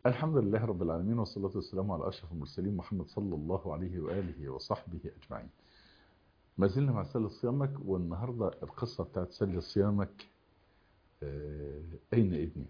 الحمد لله رب العالمين والصلاة والسلام على أشرف المرسلين محمد صلى الله عليه وآله وصحبه أجمعين ما زلنا مع سل صيامك والنهاردة القصة بتاعت سل صيامك آه، أين ابني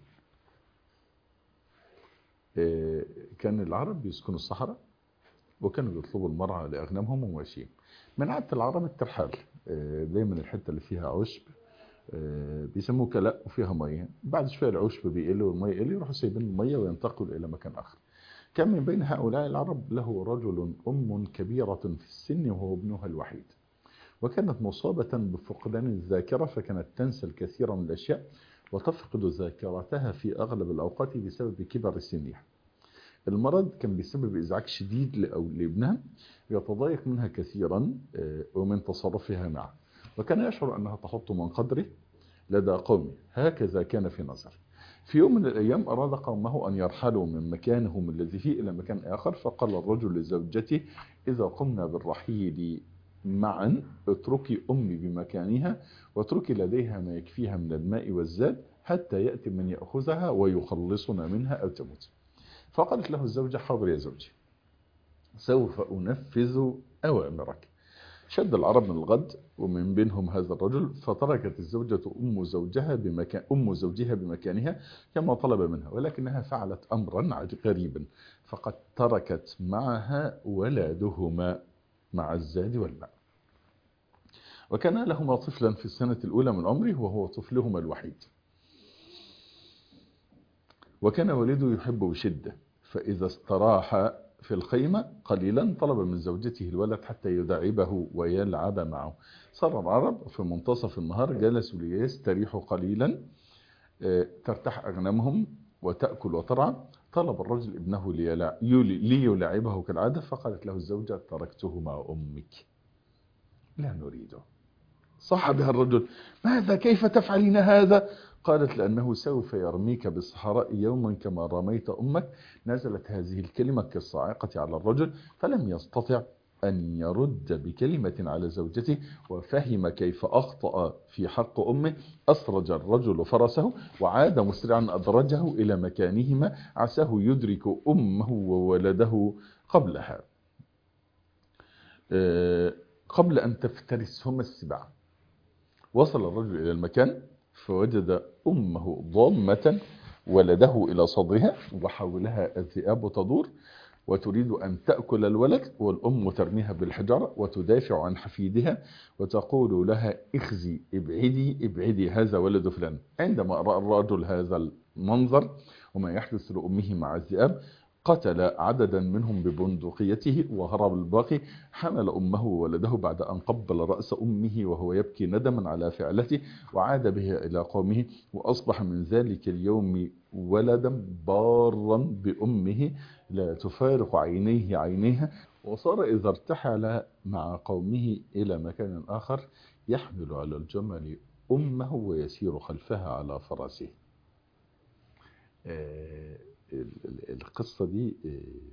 آه، كان العرب بيسكنوا الصحراء وكانوا بيطلبوا المرعى لأغنامهم وماشيين من عادة العرب الترحال آه، دايما الحتة اللي فيها عشب آه، بيسموه كلاء وفيها ميه بعد شويه العشب بيقل والميه يقل يروحوا سايبين الميه وينتقلوا الى مكان اخر كان من بين هؤلاء العرب له رجل ام كبيره في السن وهو ابنها الوحيد وكانت مصابه بفقدان الذاكره فكانت تنسى الكثير من الاشياء وتفقد ذاكرتها في اغلب الاوقات بسبب كبر سنها المرض كان بيسبب ازعاج شديد لأو- لابنها يتضايق منها كثيرا آه، ومن تصرفها معه وكان يشعر أنها تحط من قدره لدى قومه هكذا كان في نظر في يوم من الأيام أراد قومه أن يرحلوا من مكانهم الذي فيه إلى مكان آخر فقال الرجل لزوجته إذا قمنا بالرحيل معا اتركي أمي بمكانها واتركي لديها ما يكفيها من الماء والزاد حتى يأتي من يأخذها ويخلصنا منها أو تموت فقالت له الزوجة حاضر يا زوجي سوف أنفذ أوامرك شد العرب من الغد ومن بينهم هذا الرجل فتركت الزوجة أم زوجها بمكان أم زوجها بمكانها كما طلب منها ولكنها فعلت أمرا عج- غريبا فقد تركت معها ولدهما مع الزاد والماء وكان لهما طفلا في السنة الأولى من عمره وهو طفلهما الوحيد وكان والده يحب بشدة فإذا استراح في الخيمة قليلا طلب من زوجته الولد حتى يداعبه ويلعب معه صار العرب في منتصف النهار جلسوا ليستريحوا قليلا آه، ترتاح أغنامهم وتأكل وترعى طلب الرجل ابنه ليلع- يولي- ليلاعبه كالعادة فقالت له الزوجة تركته مع أمك لا نريده صح بها الرجل ماذا كيف تفعلين هذا قالت لأنه سوف يرميك بالصحراء يوما كما رميت أمك نزلت هذه الكلمة كالصاعقة على الرجل فلم يستطع أن يرد بكلمة على زوجته وفهم كيف أخطأ في حق أمه أسرج الرجل فرسه وعاد مسرعا أدرجه إلى مكانهما عساه يدرك أمه وولده قبلها آه، قبل أن تفترسهما السباع وصل الرجل إلى المكان فوجد أمه ضامة ولده إلى صدرها وحولها الذئاب تدور وتريد أن تأكل الولد والأم ترميها بالحجارة وتدافع عن حفيدها وتقول لها اخزي ابعدي ابعدي هذا ولد فلان عندما رأى الرجل هذا المنظر وما يحدث لأمه مع الذئاب قتل عددا منهم ببندقيته وهرب الباقي حمل أمه وولده بعد أن قبل رأس أمه وهو يبكي ندما على فعلته وعاد به إلى قومه وأصبح من ذلك اليوم ولدا بارا بأمه لا تفارق عينيه عينيها وصار إذا ارتحل مع قومه إلى مكان آخر يحمل على الجمل أمه ويسير خلفها على فرسه آه، ال- ال- القصة دي آه،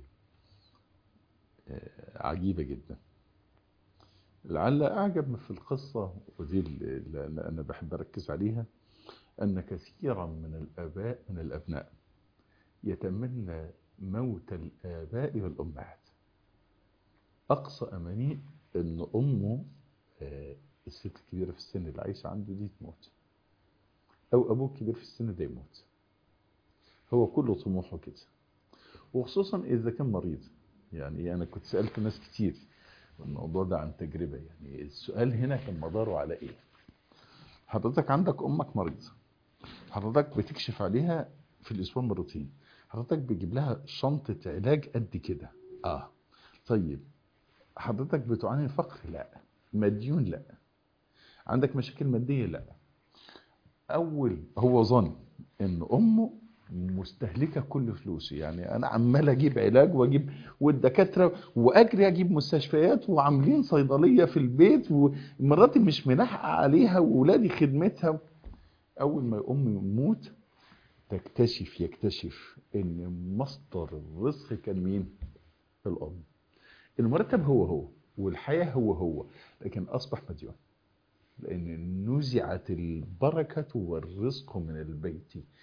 آه، عجيبة جدا لعل أعجب ما في القصة ودي اللي اللي أنا بحب أركز عليها أن كثيرا من الآباء من الأبناء يتمنى موت الآباء والأمهات أقصى أماني أن أمه آه، الست الكبيرة في السن اللي عايشة عنده دي تموت أو أبوه الكبير في السن ده يموت هو كله طموحه كده وخصوصا إذا كان مريض يعني أنا كنت سألت ناس كتير الموضوع ده عن تجربة يعني السؤال هنا كان مداره على إيه حضرتك عندك أمك مريضة حضرتك بتكشف عليها في الأسبوع مرتين حضرتك بتجيب لها شنطة علاج قد كده آه طيب حضرتك بتعاني من فقر لا مديون لا عندك مشاكل مادية لا أول هو ظن إن أمه مستهلكة كل فلوسي يعني أنا عمال أجيب علاج وأجيب والدكاترة وأجري أجيب مستشفيات وعاملين صيدلية في البيت ومراتي مش ملاحقة عليها وولادي خدمتها أول ما أمي يموت تكتشف يكتشف إن مصدر الرزق كان مين؟ الأم المرتب هو هو والحياة هو هو لكن أصبح مديون لأن نزعت البركة والرزق من البيت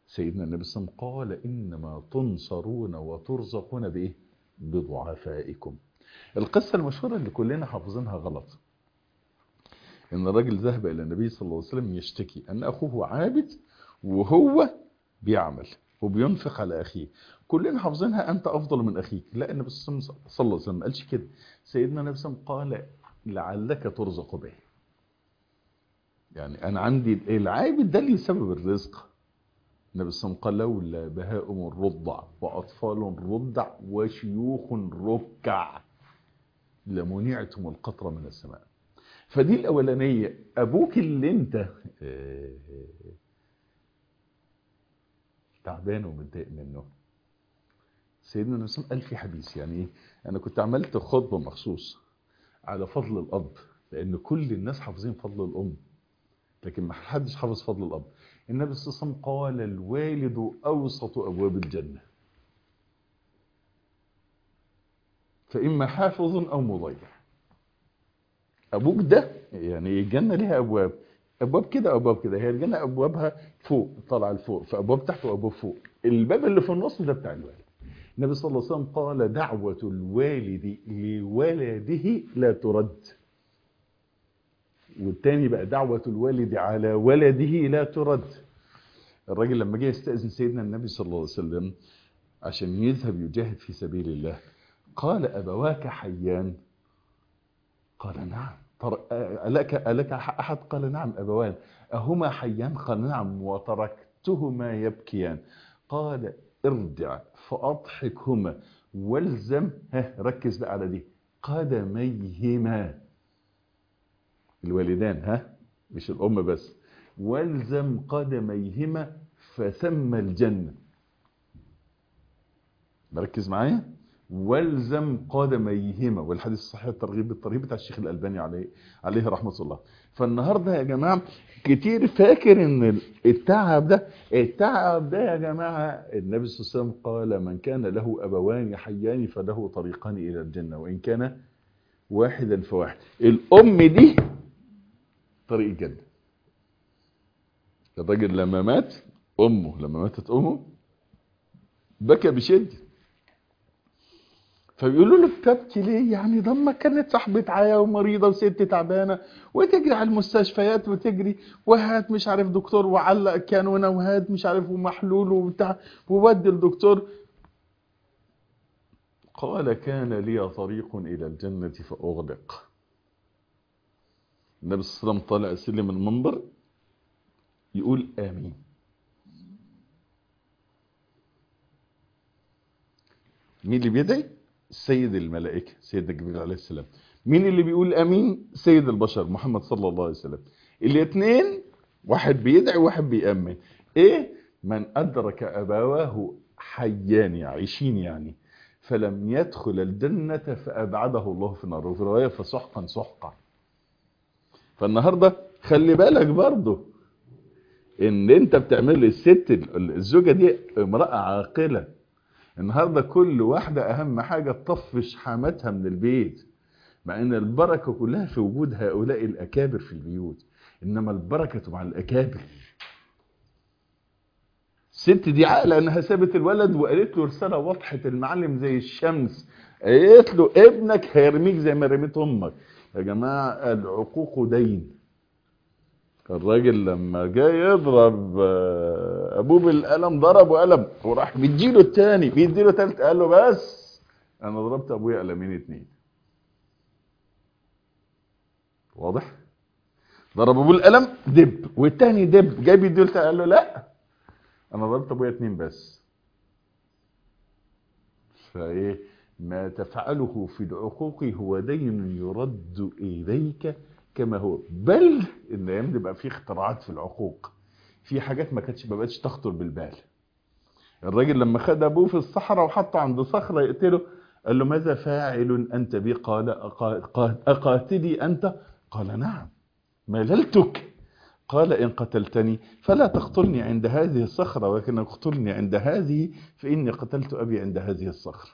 سيدنا النبي صلى الله عليه وسلم قال إنما تنصرون وترزقون بإيه بضعفائكم القصة المشهورة اللي كلنا حافظينها غلط إن الرجل ذهب إلى النبي صلى الله عليه وسلم يشتكي أن أخوه عابد وهو بيعمل وبينفق على أخيه كلنا حافظينها أنت أفضل من أخيك لا النبي صلى الله عليه وسلم ما قالش كده سيدنا النبي صلى الله عليه وسلم قال لعلك ترزق به يعني أنا عندي العابد ده اللي سبب الرزق النبي صلى الله عليه وسلم قال لولا بهائم الرضع وأطفال رضع وشيوخ ركع لمنعتم القطر من السماء فدي الأولانية أبوك اللي أنت تعبان ومتضايق منه سيدنا النبي صلى الله عليه وسلم قال في حديث يعني ايه انا كنت عملت خطبه مخصوص على فضل الاب لان كل الناس حافظين فضل الام لكن ما حدش حافظ فضل الاب النبي صلى الله عليه وسلم قال الوالد اوسط ابواب الجنه فاما حافظ او مضيع ابوك ده يعني الجنه ليها ابواب ابواب كده ابواب كده هي الجنه ابوابها فوق طالعه لفوق فابواب تحت وابواب فوق الباب اللي في النص ده بتاع الوالد النبي صلى الله عليه وسلم قال دعوة الوالد لولده لا ترد والتاني بقى دعوة الوالد على ولده لا ترد الراجل لما جه يستأذن سيدنا النبي صلى الله عليه وسلم عشان يذهب يجاهد في سبيل الله قال أبواك حيان قال نعم ألك, ألك أحد قال نعم أبوان أهما حيان قال نعم وتركتهما يبكيان قال ارجع فأضحكهما والزم ها ركز بقى على دي قدميهما الوالدان ها مش الأم بس والزم قدميهما فثم الجنة مركز معايا والزم قدميهما والحديث الصحيح الترغيب بالترهيب بتاع الشيخ الألباني عليه عليه رحمة الله فالنهاردة يا جماعة كتير فاكر ان التعب ده التعب ده يا جماعة النبي صلى الله عليه وسلم قال من كان له أبوان حيان فله طريقان إلى الجنة وإن كان واحدا فواحد الأم دي طريق الجنة الراجل لما مات أمه لما ماتت أمه بكى بشدة فبيقولوا له بتبكي ليه يعني ده ما كانت صاحبة عيا ومريضة وست تعبانة وتجري على المستشفيات وتجري وهات مش عارف دكتور وعلق كانونا وهات مش عارف ومحلول وبتاع وودي الدكتور قال كان لي طريق إلى الجنة فأغلق النبي صلى الله عليه وسلم طالع سلم المنبر يقول آمين مين اللي بيدعي سيد الملائكة سيدنا جبريل عليه السلام مين اللي بيقول امين سيد البشر محمد صلى الله عليه وسلم الاثنين واحد بيدعي وواحد بيأمن ايه من ادرك ابواه حيان عايشين يعني فلم يدخل الجنة فأبعده الله في النار وفي رواية فسحقا سحقا فالنهاردة خلي بالك برضه ان انت بتعمل الست الزوجة دي امرأة عاقلة النهاردة كل واحدة اهم حاجة تطفش حماتها من البيت مع ان البركة كلها في وجود هؤلاء الاكابر في البيوت انما البركة مع الاكابر الست دي عاقله انها سابت الولد وقالت له رساله وضحت المعلم زي الشمس قالت له ابنك هيرميك زي ما رميت امك يا جماعه العقوق دين الراجل لما جاي يضرب ابوه بالقلم ضربه قلم وراح بيديله التاني بيديله تالت قال له بس انا ضربت ابويا قلمين اتنين واضح ضرب ابوه القلم دب والتاني دب جاي بيديله قال له لا انا ضربت ابويا اتنين بس فايه ما تفعله في العقوق هو دين يرد اليك كما هو بل ان الايام دي بقى في اختراعات في العقوق في حاجات ما كانتش ما بقتش تخطر بالبال الراجل لما خد ابوه في الصحراء وحطه عند صخره يقتله قال له ماذا فاعل انت بي قال اقاتلي انت قال نعم مللتك قال إن قتلتني فلا تقتلني عند هذه الصخرة ولكن اقتلني عند هذه فإني قتلت أبي عند هذه الصخرة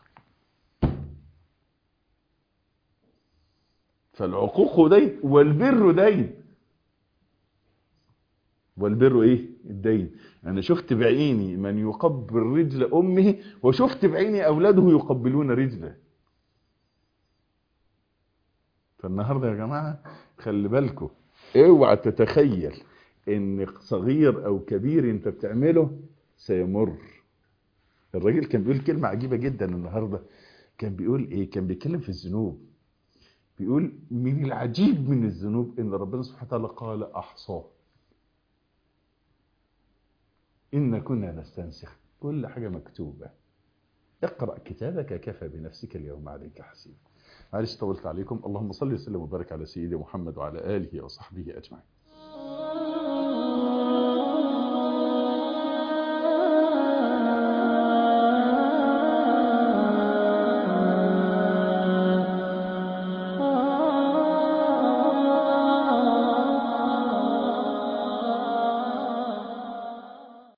فالعقوق دين والبر دين والبر ايه الدين انا شفت بعيني من يقبل رجل امه وشفت بعيني اولاده يقبلون رجله فالنهارده يا جماعه خلي بالكم اوعى تتخيل ان صغير او كبير انت بتعمله سيمر الراجل كان بيقول كلمه عجيبه جدا النهارده كان بيقول ايه كان بيتكلم في الذنوب بيقول من العجيب من الذنوب ان ربنا سبحانه وتعالى قال احصاه إن كنا نستنسخ كل حاجة مكتوبة اقرأ كتابك كفى بنفسك اليوم عليك حسيب معلش طولت عليكم اللهم صل وسلم وبارك على سيدي محمد وعلى آله وصحبه أجمعين